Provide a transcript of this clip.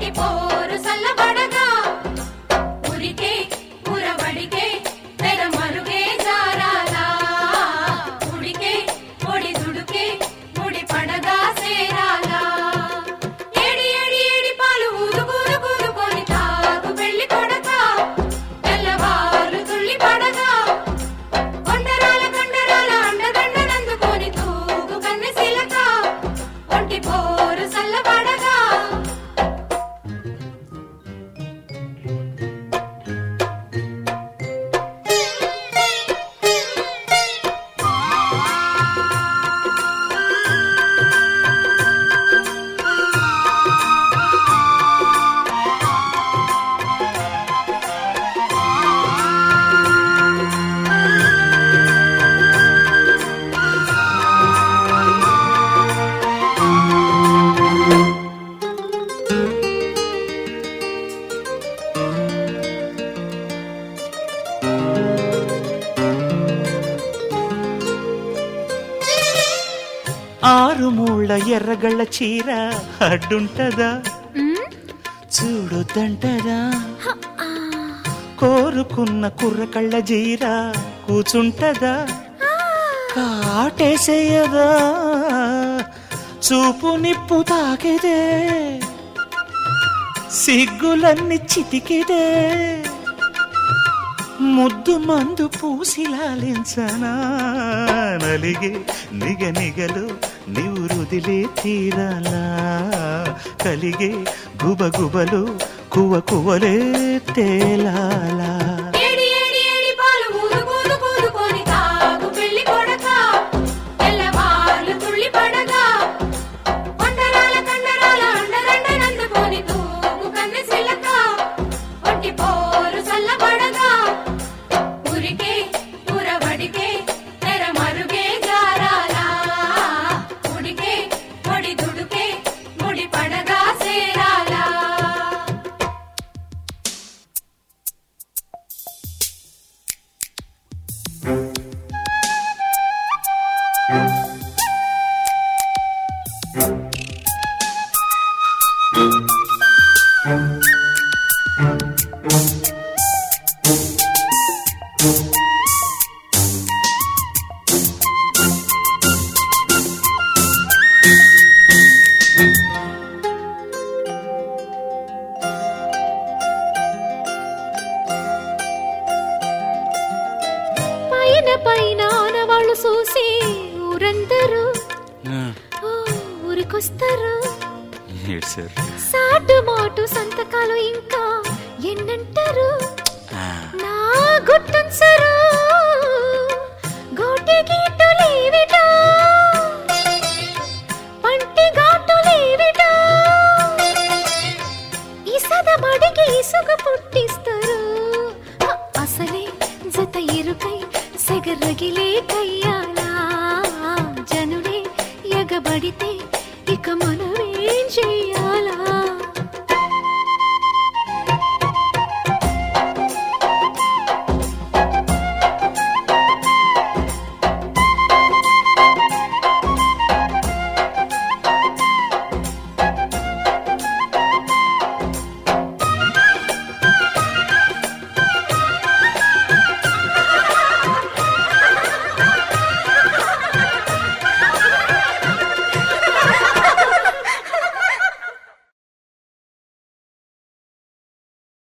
ఒంటి పోరు సల్లబడగా ఉరికే ఉరవడికే తెర మరుగే జారాలా ఉడికే ఒడి దుడుకే ముడి పడగా సేరాలా ఏడి ఏడి ఏడి పాలు ఊదు కూదు కూదుకొని తాగు పెళ్లి కొడక తెల్లవారు తుళ్ళి పడగా కొండరాల కండరాల అండదండనందుకొని తూగు కన్నె శిలక ఒంటి పోరు సల్లబడగా ఆరు మూళ్ళ ఎర్రగళ్ళ చీర అడ్డుంటదా చూడొద్దంటదా కోరుకున్న కుర్రకళ్ళ జీర కూచుంటదా కాటేసేయదా చూపు నిప్పు తాకిదే సిగ్గులన్నీ చితికిదే ముద్దు మందు పూసిలాలించనా నలిగే నిగ నిగలు నీవు రుదిలే తీరాలా కలిగే గుబ గుబలు కువ కువలే తేలాలా ఏడి ఏడి ఏడి పాలు ఊదు కూదు కూదుకొని తాగు పెళ్లి కొడక తెల్లవార్లు తుళ్ళి పడగా కొండరాల కండరాల అండదండనందుకొని తూగు కన్నె శిలక ఒంటి పోరు సల్లబడగా ఉరికే ఉరవడికే తెర మరుగే జారాలా ఉడికే ఒడి దుడుకే ముడి పడగా సేరాలా పైన పైన ఆనవాళ్ళు చూసి ఊరందరూ ఓ, ఊరికొస్తారు సాటు మాటు సంతకాలు ఇంకా ఎన్నంటారు నా గుర్తుంచరు గోటి గీటులేవిటో పంటి ఘాటులేవిటో ఇసదమడిగి ఇసుక పుట్టిస్తారు హ, అసలే జత ఇరుకై సెగరగిలే కయ్యాలా జనుడే ఎగబడితే ఇక మనమేం చెయ్యాలా